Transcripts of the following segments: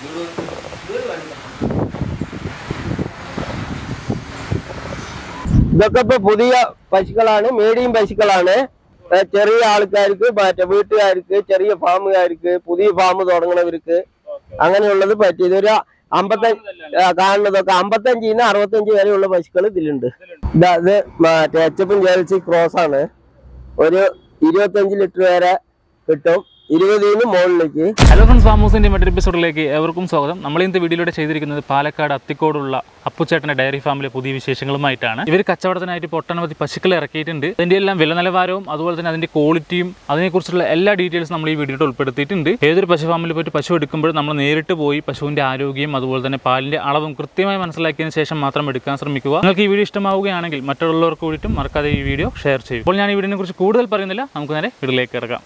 ഇതൊക്കെ ഇപ്പൊ പുതിയ പശുക്കളാണ് മീഡിയം പശുക്കളാണ് ഏ, ചെറിയ ആൾക്കാർക്ക് മറ്റേ വീട്ടുകാർക്ക് ചെറിയ ഫാമുകാർക്ക് പുതിയ ഫാം തുടങ്ങണവർക്ക് അങ്ങനെയുള്ളത് പറ്റി ഇതൊരു അമ്പത്തഞ്ച് ആ, കാണുന്നതൊക്കെ അമ്പത്തഞ്ചിന്ന് അറുപത്തഞ്ച് വരെയുള്ള പശുക്കൾ ഇതിലുണ്ട് ഇതാ ഇത് മറ്റേ എച്ചപ്പും ജേഴ്സി ക്രോസ് ആണ് ഒരു ഇരുപത്തഞ്ച് ലിറ്റർ വരെ കിട്ടും ഇരുപതിന് മുകളിലേക്ക് ഹലോ ഫ്രണ്ട്സ് ഫാമൂസിൻ്റെ മറ്റൊരു എപ്പിസോഡിലേക്ക് ഏവർക്കും സ്വാഗതം നമ്മൾ ഇന്നത്തെ വീഡിയോയിലൂടെ ചെയ്തിരിക്കുന്നത് പാലക്കാട് അത്തിക്കോടുള്ള അപ്പുച്ചേട്ടൻ്റെ ഡയറി ഫാമിലെ പുതിയ വിശേഷങ്ങളുമായിട്ടാണ് ഇവർ കച്ചവടത്തിനായിട്ട് ഇപ്പോൾ ഒട്ടനവധി പശുക്കളെ ഇറക്കിയിട്ടുണ്ട് അതിൻ്റെ എല്ലാം വില നിലവാരവും അതുപോലെ തന്നെ അതിൻ്റെ ക്വാളിറ്റിയും അതിനെക്കുറിച്ചുള്ള എല്ലാ ഡീറ്റെയിൽസും നമ്മൾ ഈ വീഡിയോയിൽ ഉൾപ്പെടുത്തിയിട്ടുണ്ട് ഏതൊരു പശു ഫാമിൽ പോയിട്ട് പശു എടുക്കുമ്പോൾ നമ്മൾ നേരിട്ട് പോയി പശുവിൻ്റെ ആരോഗ്യം അതുപോലെ തന്നെ പാലിൻ്റെ അളവും കൃത്യമായി മനസ്സിലാക്കിയതിന് ശേഷം മാത്രം എടുക്കാൻ ശ്രമിക്കുക നിങ്ങൾക്ക് ഈ വീഡിയോ ഇഷ്ടമാവുകയാണെങ്കിൽ മറ്റുള്ളവർക്ക് കൂടിയിട്ടും മറക്കാതെ ഈ വീഡിയോ ഷെയർ ചെയ്യും അപ്പോൾ ഞാൻ ഈ വീഡിയോനെ കുറിച്ച് കൂടുതൽ പറയുന്നില്ല നമുക്ക് നേരെ വീഡിയോയിലേക്ക് ഇറക്കാം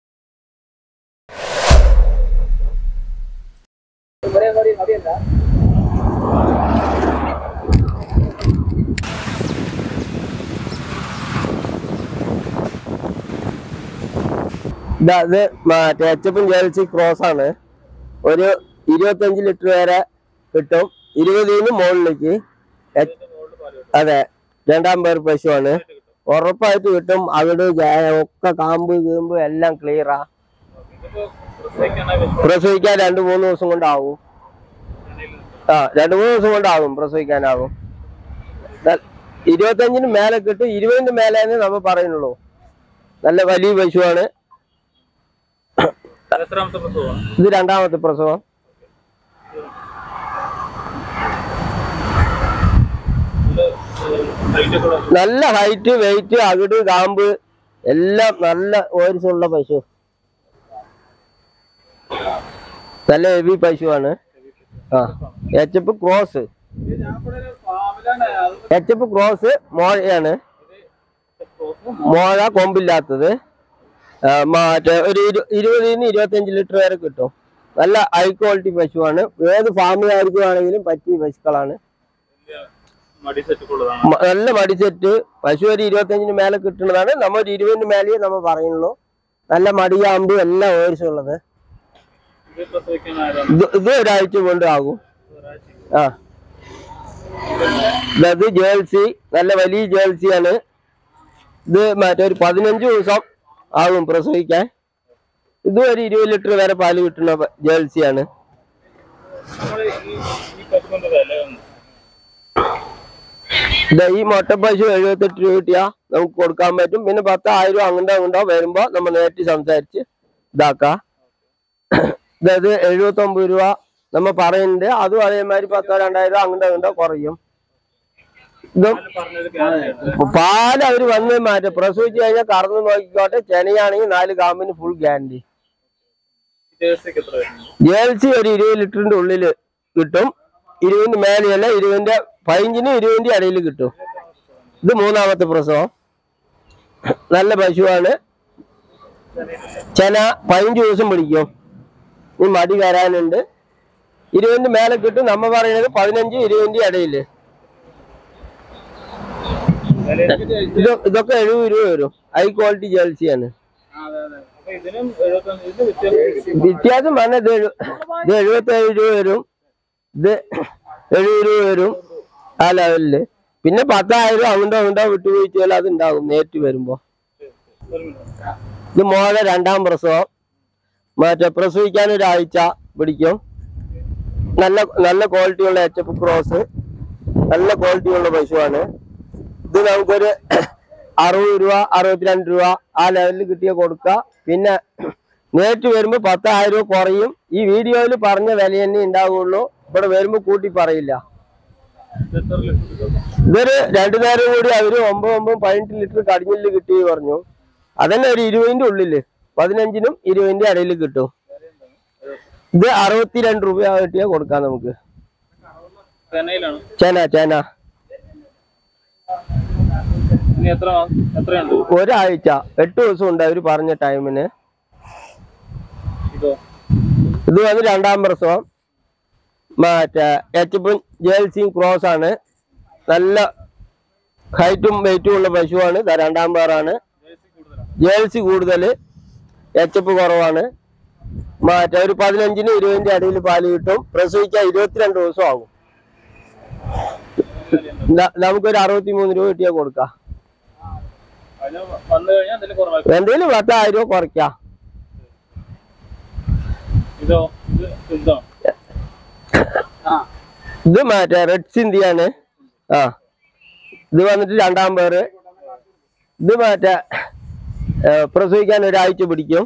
ഇതാ ഇത് മറ്റേ എച്ചപ്പും ജേഴ്സി ക്രോസ് ആണ് ഒരു ഇരുപത്തഞ്ച് ലിറ്റർ വരെ കിട്ടും ഇരുപതിന് മുകളിലേക്ക് എ- അതെ രണ്ടാം പേർ പശുവാണ് ഉറപ്പായിട്ട് കിട്ടും അവിടെ ഒക്കെ കാമ്പ് കീമ്പ് എല്ലാം ക്ലിയറാ പ്രസവിക്കാൻ രണ്ടു മൂന്ന് ദിവസം കൊണ്ടാവും ആ രണ്ടു മൂന്ന് ദിവസം കൊണ്ടാകും പ്രസവിക്കാനാകും ന- ഇരുപത്തഞ്ചിന് മേലെ കിട്ടും ഇരുപതിന് മേലെ നമ്മൾ പറയുന്നുള്ളൂ നല്ല വലിയ പശുവാണ് ഇത് രണ്ടാമത്തെ പ്രസവം നല്ല ഹൈറ്റ് വെയിറ്റ് അകിട് കാമ്പ് എല്ലാം നല്ല ഓരിസുള്ള പശു നല്ല ഹെവി പശുവാണ് ആ എച്ചപ്പ് ക്രോസ് എച്ചപ്പ് ക്രോസ് മോഴയാണ് മോഴ കൊമ്പില്ലാത്തത് ആ, മറ്റേ ഒരു ഇരു- ഇരുപതിന് ഇരുപത്തഞ്ച് ലിറ്റർ വരെ കിട്ടും നല്ല ഹൈ ക്വാളിറ്റി പശുവാണ് ഏത് ഫാമുകാർക്കും ആണെങ്കിലും പറ്റിയ പശുക്കളാണ് മ- നല്ല മടിസെറ്റ് പശു ഒരു ഇരുപത്തഞ്ചിന് മേലെ കിട്ടുന്നതാണ് നമ്മ ഒരു ഇരുപതിന് മേലെയേ നമ്മൾ പറയുന്നുള്ളൂ നല്ല മടിയാമ്പ് എല്ലാം ഓരിച്ചുള്ളത് ഇത് ഇത് ഒരാഴ്ച കൊണ്ട് ആകും ആ ഇത് ജേഴ്സി നല്ല വലിയ ജേഴ്സിയാണ് ഇത് മറ്റേ ഒരു പതിനഞ്ച് ദിവസം ആകും പ്രസവിക്കാൻ ഇതും ഒരു ഇരുപത് ലിറ്റർ വരെ പാല് കിട്ടുന്ന പ- ജേഴ്സിയാണ് ദാ ഈ മുട്ട പശു എഴുപത്തെട്ട് രൂപ കിട്ടിയാ നമുക്ക് കൊടുക്കാൻ പറ്റും പിന്നെ പത്ത് ആയിരം അങ്ങോട്ടോ അങ്ങോട്ടോ വരുമ്പോ നമ്മൾ നേരിട്ട് സംസാരിച്ച് ഇതാക്കാം അതായത് എഴുപത്തി ഒമ്പത് രൂപ നമ്മ പറയുന്നുണ്ട് അതും അതേമാതിരി പത്തോ രണ്ടായിരം അങ്ങോട്ടോ അങ്ങോട്ടോ കുറയും ഇതും പാല് അവര് വന്ന് മാറ്റും പ്രസവിച്ച് കഴിഞ്ഞാൽ കറന്ന് നോക്കിക്കോട്ടെ ചെനയാണെങ്കിൽ നാല് കാമ്പിന് ഫുൾ ഗ്യാരണ്ടി ജേഴ്സി ഒരു ഇരുപത് ലിറ്ററിന്റെ ഉള്ളില് കിട്ടും ഇരുപതിന്റെ മേലെയല്ല ഇരുപതിന്റെ പതിനഞ്ചിനും ഇരുപതിന്റെ ഇടയിൽ കിട്ടും ഇത് മൂന്നാമത്തെ പ്രസവം നല്ല പശുവാണ് ചെന പതിനഞ്ച് ദിവസം പിടിക്കും ഈ മടി കയറാനുണ്ട് ഇരുപതിന്റെ മേലെ കിട്ടും നമ്മ പറയുന്നത് പതിനഞ്ച് ഇരുപതിന്റെ ഇടയില് ഇത് ഇതൊക്കെ എഴുപത് രൂപ വരും ഹൈ ക്വാളിറ്റി ജേഴ്സിയാണ് വ്യത്യാസം പറഞ്ഞ ഇത് എഴു- ഇത് എഴുപത്തി ഏഴ് രൂപ വരും ഇത് എഴുപത് രൂപ വരും ആ ലെവലില് പിന്നെ പത്തായിരം അങ്ങോട്ടോ അങ്ങോട്ടോ വിട്ടുവീഴ്ചകൾ അത് ഉണ്ടാകും നേരിട്ട് വരുമ്പോ ഇത് മോളെ രണ്ടാം പ്രസവം മറ്റേ പ്രസവിക്കാൻ ഒരാഴ്ച പിടിക്കും നല്ല നല്ല ക്വാളിറ്റിയുള്ള എച്ചപ്പ് ക്രോസ് നല്ല ക്വാളിറ്റിയുള്ള പശുവാണ് ഇത് നമുക്കൊരു അറുപത് രൂപ അറുപത്തിരണ്ട് രൂപ ആ ലെവലിൽ കിട്ടിയ കൊടുക്കുക പിന്നെ നേരിട്ട് വരുമ്പോൾ പത്തായിരം രൂപ കുറയും ഈ വീഡിയോയിൽ പറഞ്ഞ വില തന്നെ ഉണ്ടാവുള്ളൂ ഇവിടെ വരുമ്പോൾ കൂട്ടി പറയില്ല ഇതൊരു രണ്ടു നേരം കൂടി അവര് ഒമ്പത് ഒമ്പത് പതിനെട്ട് ലിറ്റർ കടിഞ്ഞില് കിട്ടി പറഞ്ഞു അതന്നെ ഒരു ഇരുപതിന്റെ ഉള്ളില് പതിനഞ്ചിനും ഇരുപതിന്റെ ഇടയിൽ കിട്ടും ഇത് അറുപത്തിരണ്ട് രൂപ കിട്ടിയാ കൊടുക്കാം നമുക്ക് ചേന ചേന ഇനി എത്ര എത്രയുണ്ട് ഒരാഴ്ച എട്ട് ദിവസം ഉണ്ട് അവര് പറഞ്ഞ ടൈമിന് ഇതോ ഇത് വന്ന് രണ്ടാം പ്രസവം മറ്റേ എച്ചപ്പും ജേഴ്സിയും ക്രോസ് ആണ് നല്ല ഹൈറ്റും വെയിറ്റും ഉള്ള പശുവാണ് ദാ രണ്ടാം പേറാണ് ജേഴ്സി കൂടുതൽ എച്ചപ്പ് കുറവാണ് മാറ്റം ഒരു പതിനഞ്ചിന് ഇരുപതിന്റെ അടിയിൽ പാല് കിട്ടും പ്രസവിക്കാൻ ഇരുപത്തിരണ്ട് ദിവസം ആകും ന- നമുക്കൊരു അറുപത്തി മൂന്ന് രൂപ കിട്ടിയാൽ കൊടുക്കാം അതിന് വന്നു കഴിഞ്ഞാൽ എന്തെങ്കിലും കുറവായിരിക്കും എന്തെങ്കിലും പത്തായിരം രൂപ കുറയ്ക്കാം ഇതോ ഇത് ഇതോ ആ ഇത് മറ്റേ റെഡ് സിന്ധിയാണ് ആ ഇത് വന്നിട്ട് രണ്ടാം പേര് ഇത് മറ്റേ ഏ, പ്രസവിക്കാൻ ഒരാഴ്ച പിടിക്കും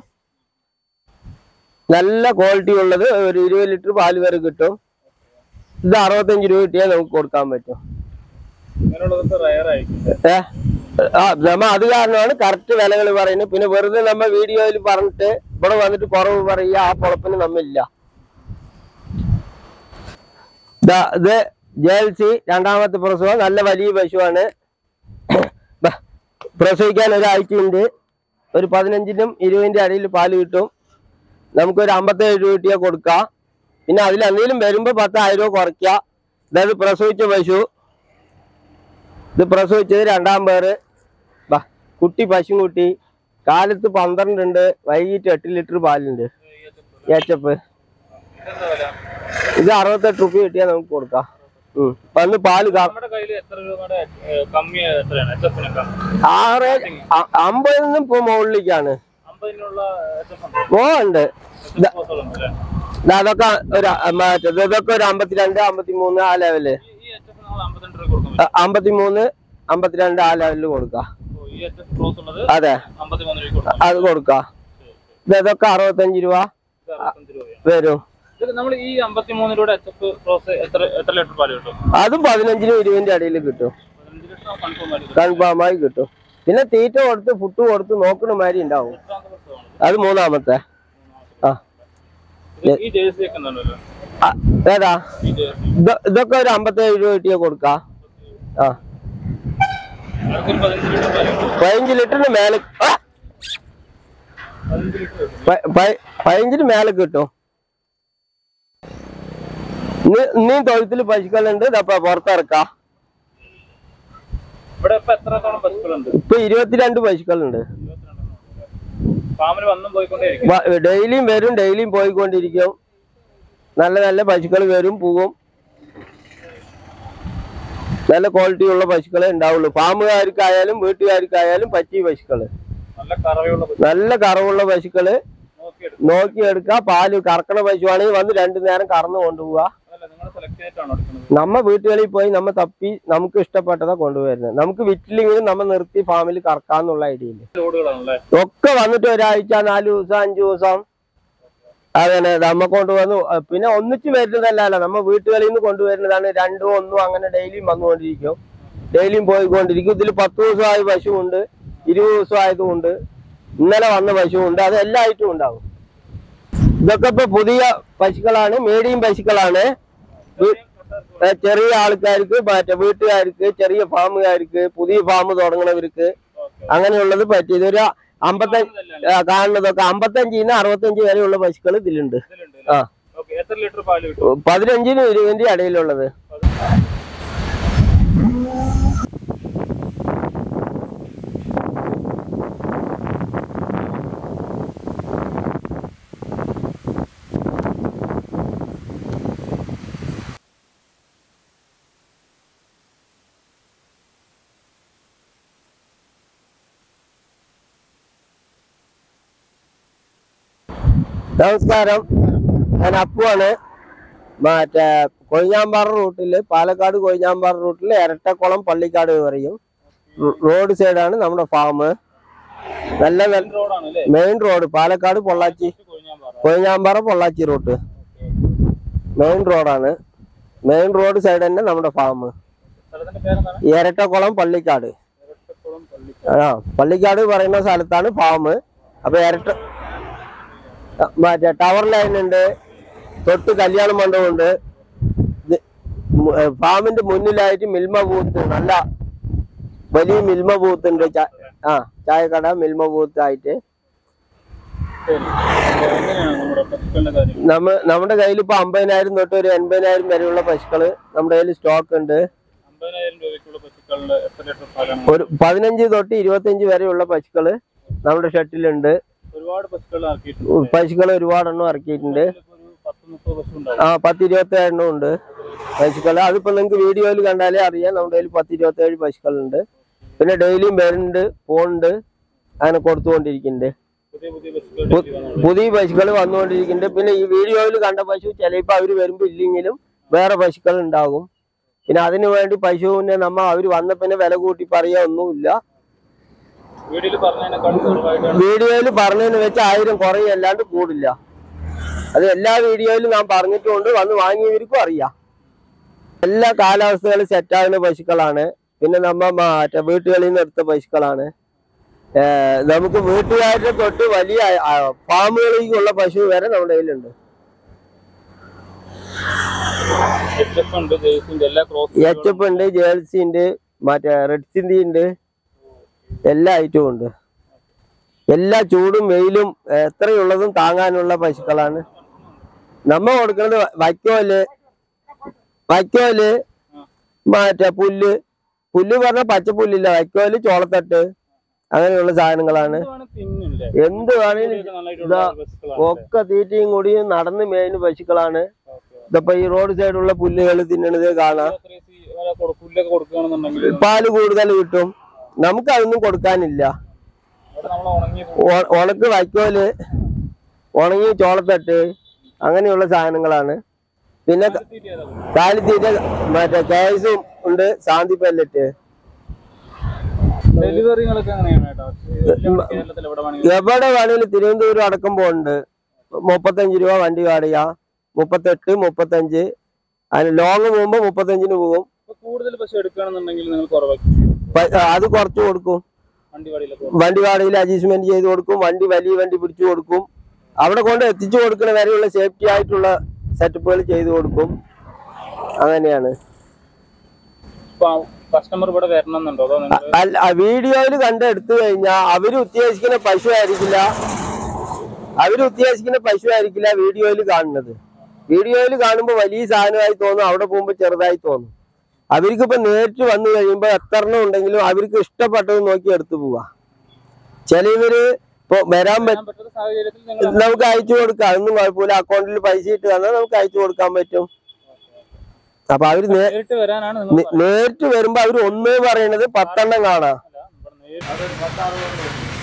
നല്ല ക്വാളിറ്റി ഉള്ളത് ഒരു ഇരുപത് ലിറ്റർ പാല് വരെ കിട്ടും ഇത് അറുപത്തഞ്ച് രൂപ കിട്ടിയാൽ നമുക്ക് കൊടുക്കാൻ പറ്റും ഇങ്ങനെയുള്ളതൊക്കെ റയർ ആയിരിക്കും ഏ ആ നമ്മ അത് കാരണമാണ് കറക്റ്റ് വിലകൾ പറയുന്നത് പിന്നെ വെറുതെ നമ്മ വീഡിയോയിൽ പറഞ്ഞിട്ട് ഇവിടെ വന്നിട്ട് കുറവ് പറയുക ആ പൊളപ്പിന് നമ്മില്ല ദാ ഇത് ജേൽസി രണ്ടാമത്തെ പ്രസവം നല്ല വലിയ പശുവാണ് ദാ, പ്രസവിക്കാൻ ഒരാഴ്ചയുണ്ട് ഒരു പതിനഞ്ചിനും ഇരുപതിന്റെ അടിയിൽ പാല് കിട്ടും നമുക്കൊരു അമ്പത്തേഴ് രൂപ കിട്ടിയാൽ കൊടുക്കാം പിന്നെ അതിൽ എന്തെങ്കിലും വരുമ്പോൾ പത്തായിരം രൂപ കുറയ്ക്കുക അതായത് പ്രസവിച്ച പശു ഇത് പ്രസവിച്ചത് രണ്ടാം പേര് ബാ കുട്ടി പശുക്കുട്ടി കാലത്ത് പന്ത്രണ്ട് ഉണ്ട് വൈകിട്ട് എട്ട് ലിറ്റർ പാലുണ്ട് ഏച്ചപ്പ് ഇത് അറുപത്തെട്ട് റുപ്യ കിട്ടിയാൽ നമുക്ക് കൊടുക്കാം ഉം. വന്ന് പാല് കാ- നമ്മുടെ കയ്യിൽ എത്ര രൂപയുടെ ഏഹ്, കമ്മി എത്രയാണ് എച്ച് എഫിനൊക്കെ ആറ് അ- അമ്പതിൽ നിന്നും ഇപ്പൊ മുകളിലേക്കാണ് അമ്പതിനുള്ള എച്ച് എഫ് ഉണ്ട് ഓ ഉണ്ട് എച്ച് എഫ് ബോസുകളുണ്ട് അല്ലേ ദാ അതൊക്കെ ഒരു അ- മറ്റേ ഇതൊക്കെ ഒരു അമ്പത്തിരണ്ട് അമ്പത്തിമൂന്ന് ആ ലെവല് ഈ ഈ എച്ച് എഫ് നമ്മൾ അമ്പത്തിരണ്ട് രൂപ കൊടുക്കാൻ പറ്റും അ- അമ്പത്തിമൂന്ന് അമ്പത്തിരണ്ട് ആ ലെവലിൽ കൊടുക്കാം ഓ, ഈ എച്ച് എഫ് ക്രോസ് ഉള്ളത് അതെ അമ്പത്തിമൂന്ന് രൂപ കൊടുക്കാം അത് കൊടുക്കാം ഇത് ഇതൊക്കെ അറുപത്തഞ്ച് രൂപ ഇത് അറുപത്തഞ്ച് രൂപയാണ് വരും ഇത് നമ്മൾ ഈ അമ്പത്തിമൂന്ന് രൂപയുടെ എച്ച് എഫ് ക്രോസ് എത്ര എത്ര ലിറ്റർ പാല് കിട്ടും അതും പതിനഞ്ചിനും ഇരുപതിന്റെ അടിയിൽ കിട്ടും പതിനഞ്ച് ലിറ്റർ കൺഫേം ആയിട്ട് കിട്ടും കൺഫാം ആയി കിട്ടും പിന്നെ തീറ്റ കൊടുത്ത് ഫുഡ് കൊടുത്ത് നോക്കണ മാതിരി ഉണ്ടാവും എത്രാമത്തെ പ്രസവമാണ് അത് മൂന്നാമത്തെ ആ ഇത് ഈ ജേഴ്സി ഒക്കെ ഉണ്ടല്ലോ ആ, ഏതാ ഈ ജേഴ്സി ഇത് ഇതൊക്കെ ഒരു അമ്പത്തേഴ് രൂപ കിട്ടിയ കൊടുക്കാം ആ അതൊക്കെ ഒരു പതിനഞ്ച് ലിറ്റർ പാല് കിട്ടും പതിനഞ്ച് ലിറ്ററിന് മേലെ ആ! പതിനഞ്ച് ലിറ്റർ കിട്ടും പ- പ- പതിനഞ്ചിന് മേലെ കിട്ടും ഇന്ന് ഇന്നീ തൊഴുത്തിൽ പശുക്കളുണ്ട് ഇതപ്പ പുറത്തിറക്കാം ഇവിടെ ഇപ്പൊ എത്രത്തോളം പശുക്കളുണ്ട് ഇപ്പൊ ഇരുപത്തിരണ്ട് പശുക്കളുണ്ട് ഫാമിൽ വന്നും പോയിക്കൊണ്ടേയിരിക്കും ഡെയിലിയും വരും ഡെയിലിയും പോയിക്കൊണ്ടിരിക്കും നല്ല നല്ല പശുക്കൾ വരും പോവും നല്ല ക്വാളിറ്റി ഉള്ള പശുക്കളെ ഉണ്ടാവുള്ളൂ ഫാമുകാർക്കായാലും വീട്ടുകാർക്കായാലും പറ്റിയ പശുക്കള് നല്ല കറവയുള്ള പശു നല്ല കറവുള്ള പശുക്കള് നോക്കിയെടുക്കും നോക്കിയെടുക്കുക പാല് കറക്കണ പശുവാണെങ്കിൽ വന്ന് രണ്ടു നേരം കറന്നു കൊണ്ടുപോവുക അതല്ല നിങ്ങൾ സെലക്ട് ചെയ്തിട്ടാണോ എടുക്കുന്നത് നമ്മ വീട്ടുകളിൽ പോയി നമ്മ തപ്പി നമുക്ക് ഇഷ്ടപ്പെട്ടതാ കൊണ്ടുവരുന്നത് നമുക്ക് വിറ്റില്ലെങ്കിലും നമ്മ നിർത്തി ഫാമിൽ കറക്കാന്നുള്ള ഐഡിയ ഇല്ല ലോഡുകളാണല്ലേ ഒക്കെ വന്നിട്ട് ഒരാഴ്ച നാല് ദിവസം അഞ്ചു ദിവസം അങ്ങനെ നമ്മ കൊണ്ടുവന്നു അഹ് പിന്നെ ഒന്നിച്ച് വരുന്നതല്ല നമ്മ വീട്ടുകളിൽ നിന്ന് കൊണ്ടുവരുന്നതാണ് രണ്ടും ഒന്നും അങ്ങനെ ഡെയിലിയും വന്നുകൊണ്ടിരിക്കും ഡെയിലിയും പോയിക്കൊണ്ടിരിക്കും ഇതിൽ പത്ത് ദിവസമായ പശുവുണ്ട് ഇരുപത് ദിവസമായതുമുണ്ട് ഇന്നലെ വന്ന പശുവുണ്ട് അത് എല്ലാ ഐറ്റവും ഉണ്ടാവും ഇതൊക്കെ ഇപ്പൊ പുതിയ പശുക്കളാണ് മീഡിയം പശുക്കളാണ് വീ- ഏ, ചെറിയ ആൾക്കാർക്ക് മറ്റേ വീട്ടുകാർക്ക് ചെറിയ ഫാമുകാർക്ക് പുതിയ ഫാം തുടങ്ങണവർക്ക് അങ്ങനെയുള്ളത് പറ്റിയത് ഒരു അമ്പത്തഞ്ച് ആ, കാണുന്നതൊക്കെ അമ്പത്തഞ്ചിന്ന് അറുപത്തഞ്ച് വരെയുള്ള പശുക്കൾ ഇതിലുണ്ട് ഇതിലുണ്ട് ആ ഓക്കെ എത്ര ലിറ്റർ പാല് കിട്ടും പതിനഞ്ചിനും ഇരുപതിന്റെ ഇടയിലുള്ളത് നമസ്കാരം ഞാൻ അപ്പുവാണ് മറ്റേ കൊഴിഞ്ഞാമ്പാറ റൂട്ടില് പാലക്കാട് കൊഴിഞ്ഞാമ്പാറ റൂട്ടില് ഇരട്ടക്കുളം പള്ളിക്കാട് എന്ന് പറയും റോ- റോഡ് സൈഡാണ് നമ്മുടെ ഫാം നല്ല റോഡാണ് അല്ലേ main road Palakkad Pollachi Kozhinjampara Kozhinjampara Pollachi route main റോഡാണ് മെയിൻ റോഡ് സൈഡ് തന്നെ നമ്മുടെ ഫാം സ്ഥലത്തിന്റെ പേരെന്താണ് ഇരട്ടക്കുളം പള്ളിക്കാട് ഇരട്ടക്കുളം പള്ളി ആ പള്ളിക്കാട് പറയുന്ന സ്ഥലത്താണ് ഫാം അപ്പൊ ഇരട്ട ആ, മറ്റേ ടവർ ലൈൻ ഉണ്ട് തൊട്ട് കല്യാണ മണ്ഡപമുണ്ട് ഇത് മു- ഏ, ഫാമിന്റെ മുന്നിലായിട്ട് മിൽമ ബൂത്ത് നല്ല വലിയ മിൽമ ബൂത്ത് ഉണ്ട് ചാ- ആ ചായക്കട മിൽമ ബൂത്ത് ആയിട്ട് ശരി അപ്പൊ എങ്ങനെയാണ് നമ്മുടെ പശുക്കളുടെ കാര്യം നമ്മ നമ്മുടെ കയ്യിൽ ഇപ്പൊ അമ്പതിനായിരം തൊട്ട് ഒരു എൺപതിനായിരം വരെയുള്ള പശുക്കള് നമ്മുടെ കയ്യിൽ സ്റ്റോക്ക് ഉണ്ട് അമ്പതിനായിരം രൂപയ്ക്കുള്ള പശുക്കളുടെ എത്ര ലിറ്റർ പാലാണ് ഒരു പതിനഞ്ച് തൊട്ട് ഇരുപത്തഞ്ച് വരെയുള്ള പശുക്കള് നമ്മുടെ ഷട്ടിലുണ്ട് ഒരുപാട് പശുക്കൾ ഇറക്കിയിട്ടുണ്ട് പശുക്കൾ ഒരുപാടെണ്ണം ഇറക്കിയിട്ടുണ്ട് ഇതിലിപ്പോ ഒരു പത്ത് മുപ്പത് പശു ഉണ്ടാവും ആ പത്ത് ഇരുപത്തി എണ്ണം ഉണ്ട് പശുക്കൾ അതിപ്പോ നിങ്ങൾക്ക് വീഡിയോയിൽ കണ്ടാലേ അറിയാം നമ്മുടെ കയ്യിൽ പത്ത് ഇരുപത്തി ഏഴ് പശുക്കളുണ്ട് പിന്നെ ഡെയിലിയും വരുന്നുണ്ട് പോകുന്നുണ്ട് അങ്ങനെ കൊടുത്തുകൊണ്ടിരിക്കുന്നുണ്ട് പുതിയ പുതിയ പശുക്കൾ പു- ഡെയിലി വന്നുകൊണ്ടിരിക്കും. പുതിയ പശുക്കൾ വന്നുകൊണ്ടിരിക്കുന്നുണ്ട് പിന്നെ ഈ വീഡിയോയിൽ കണ്ട പശു ചിലപ്പോൾ അവർ വരുമ്പോൾ ഇല്ലെങ്കിലും വേറെ പശുക്കൾ ഉണ്ടാകും പിന്നെ അതിനു വേണ്ടി പശുവിനെ നമ്മ അവർ വന്ന പിന്നെ വില കൂട്ടി പറയാ ഒന്നുമില്ല വീഡിയോയിൽ പറഞ്ഞതിനേക്കാളും കുറവായിട്ടാണ് വീഡിയോയിൽ പറഞ്ഞതിന് വെച്ച് ആയിരം കുറയും അല്ലാണ്ട് കൂടില്ല അത് എല്ലാ വീഡിയോയിലും ഞാൻ പറഞ്ഞിട്ടുണ്ട് വന്ന് വാങ്ങിയവർക്കും അറിയാം എല്ലാ കാലാവസ്ഥകളും സെറ്റാകുന്ന പശുക്കളാണ് പിന്നെ നമ്മ മറ്റേ വീട്ടുകളിൽ നിന്ന് എടുത്ത പശുക്കളാണ് ഏർ നമുക്ക് വീട്ടുകാരുടെ തൊട്ട് വലിയ ആ, ഫാമുകളിലേക്കുള്ള പശു വരെ നമ്മുടെ കയ്യിലുണ്ട് എച്ച് എഫ് ഉണ്ട് ജേഴ്സിന്റെ എല്ലാ ക്രോസ് എച്ച് എഫ് ഉണ്ട് ജേഴ്സി ഉണ്ട് മറ്റേ റെഡ് സിന്ധി ഉണ്ട് എല്ലാ ഐറ്റവും ഉണ്ട് എല്ലാ ചൂടും വെയിലും ഏർ എത്രയുള്ളതും താങ്ങാനുള്ള പശുക്കളാണ് നമ്മ കൊടുക്കുന്നത് വ- വൈക്കോല് വൈക്കോല് മറ്റേ പുല്ല് പുല്ല് പറഞ്ഞ പച്ചപ്പുല്ലില്ല വൈക്കോല് ചോളത്തട്ട് അങ്ങനെയുള്ള സാധനങ്ങളാണ് തിന്നില്ലേ എന്ത് വേണേലും ഇതൊക്കെ നന്നായിട്ടുള്ള ഇതാ പശുക്കളാണ് ഒക്കെ തീറ്റയും കൂടിയും നടന്ന് മേയുന്ന പശുക്കളാണ് ഇതിപ്പോ ഈ റോഡ് സൈഡുള്ള പുല്ലുകൾ തിന്നണത് കാണാം അത്രയും സീ- വല്ല കൊടു- പുല്ലൊക്കെ കൊടുക്കുകയാണെന്നുണ്ടെങ്കിൽ പാല് കൂടുതൽ കിട്ടും നമുക്ക് അതൊന്നും കൊടുക്കാനില്ല അവിടെ നമ്മൾ ഉണങ്ങിയ ഒ- ഉണക്ക് വൈക്കോല് ഉണങ്ങി ചോളത്തട്ട് അങ്ങനെയുള്ള സാധനങ്ങളാണ് പിന്നെ ക- കാലിത്തീറ്റ മറ്റേ കേസും ഉണ്ട് സാന്തി പെല്ലറ്റ് ഡെലിവറികളൊക്കെ അങ്ങനെയാണ് കേട്ടോ എല്ലാ കേരളത്തിൽ എവിടെ വേണമെങ്കിലും എവിടെ വേണേലും തിരുവനന്തപുരം അടക്കം പോകുന്നുണ്ട് മുപ്പത്തഞ്ച് രൂപ വണ്ടി വാടക മുപ്പത്തെട്ട് മുപ്പത്തഞ്ച് അതിന് ലോങ് പോകുമ്പോ മുപ്പത്തഞ്ചിന് പോകും ഇപ്പൊ കൂടുതൽ പശു എടുക്കുകയാണെന്നുണ്ടെങ്കിൽ നിങ്ങൾ കുറവാക്കി പ- അത് കുറച്ച് കൊടുക്കും വണ്ടി വാടിയിലൊക്കെ വണ്ടി വാടകയിൽ അഡ്ജസ്റ്റ്മെന്റ് ചെയ്ത് കൊടുക്കും വണ്ടി വലിയ വണ്ടി പിടിച്ചു കൊടുക്കും അവിടെ കൊണ്ട് എത്തിച്ചു കൊടുക്കുന്ന വരെയുള്ള സേഫ്റ്റി ആയിട്ടുള്ള സെറ്റപ്പുകൾ ചെയ്തു കൊടുക്കും അങ്ങനെയാണ് ഇപ്പൊ കസ്റ്റമർ ഇവിടെ വരണം എന്നുണ്ടോ അതോ നിങ്ങൾ അല്ല വീഡിയോയിൽ കണ്ടെടുത്തു കഴിഞ്ഞാൽ അവര് ഉദ്ദേശിക്കുന്ന പശു ആയിരിക്കില്ല അവര് ഉദ്ദേശിക്കുന്ന പശു ആയിരിക്കില്ല വീഡിയോയിൽ കാണുന്നത് വീഡിയോയിൽ കാണുമ്പോൾ വലിയ സാധനമായി തോന്നും അവിടെ പോകുമ്പോൾ ചെറുതായി തോന്നും അവർക്ക് ഇപ്പൊ നേരിട്ട് വന്നു കഴിയുമ്പോൾ എത്ര എണ്ണം ഉണ്ടെങ്കിലും അവർക്ക് ഇഷ്ടപ്പെട്ടത് നോക്കി എടുത്തു പോവാ ചിലവര് ഇപ്പൊ വരാൻ പറ്റും വരാൻ പറ്റുന്ന സാഹചര്യത്തിൽ നിങ്ങൾ നമുക്ക് അയച്ചു കൊടുക്കാം അതൊന്നും കുഴപ്പമില്ല അക്കൗണ്ടിൽ പൈസ ഇട്ട് തന്നാൽ നമുക്ക് അയച്ചു കൊടുക്കാൻ പറ്റും അപ്പൊ അവര് നേ- നേരിട്ട് വരാനാണ് നിങ്ങൾ നേ- നേരിട്ട് വരുമ്പോ അവര് ഒന്നേ പറയണത് പത്തെണ്ണം കാണാം ഇവിടെ നേരിട്ട് അത് പത്താറുപത്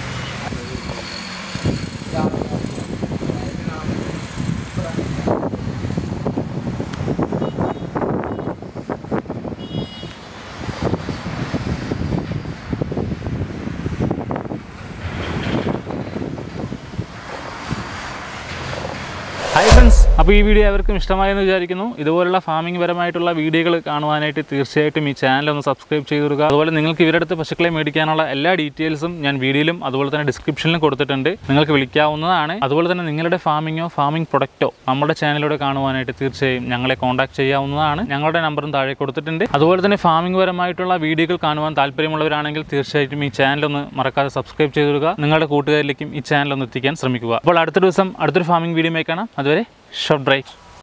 ഹായ് ഫ്രണ്ട്സ് അപ്പോൾ ഈ വീഡിയോ അവർക്കും ഇഷ്ടമായെന്ന് വിചാരിക്കുന്നു ഇതുപോലുള്ള ഫാമിംഗ് പരമായിട്ടുള്ള വീഡിയോകൾ കാണുവാനായിട്ട് തീർച്ചയായിട്ടും ഈ ചാനൽ ഒന്ന് സബ്സ്ക്രൈബ് ചെയ്ത് കൊടുക്കുക അതുപോലെ നിങ്ങൾക്ക് ഇവരുടെ അടുത്ത് പശുക്കളെ മേടിക്കാനുള്ള എല്ലാ ഡീറ്റെയിൽസും ഞാൻ വീഡിയോയിലും അതുപോലെ തന്നെ ഡിസ്ക്രിപ്ഷനിലും കൊടുത്തിട്ടുണ്ട് നിങ്ങൾക്ക് വിളിക്കാവുന്നതാണ് അതുപോലെ തന്നെ നിങ്ങളുടെ ഫാമിങ്ങോ ഫാമിംഗ് പ്രൊഡക്റ്റോ നമ്മുടെ ചാനലിലൂടെ കാണുവാനായിട്ട് തീർച്ചയായും ഞങ്ങളെ കോൺടാക്ട് ചെയ്യാവുന്നതാണ് ഞങ്ങളുടെ നമ്പറും താഴെ കൊടുത്തിട്ടുണ്ട് അതുപോലെ തന്നെ ഫാമിംഗ് പരമായിട്ടുള്ള വീഡിയോകൾ കാണുവാൻ താല്പര്യമുള്ളവരാണെങ്കിൽ തീർച്ചയായിട്ടും ഈ ചാനൽ ഒന്ന് മറക്കാതെ സബ്സ്ക്രൈബ് ചെയ്ത് കൊടുക്കുക നിങ്ങളുടെ കൂട്ടുകാരിലേക്കും ഈ ചാനൽ ഒന്ന് എത്തിക്കാൻ ശ്രമിക്കുക അപ്പോൾ അടുത്ത ദിവസം അടുത്തൊരു ഫാമിംഗ് വീഡിയോ കാണാം അതുവരെ ഷോർട്ട് ബ്രേക്ക്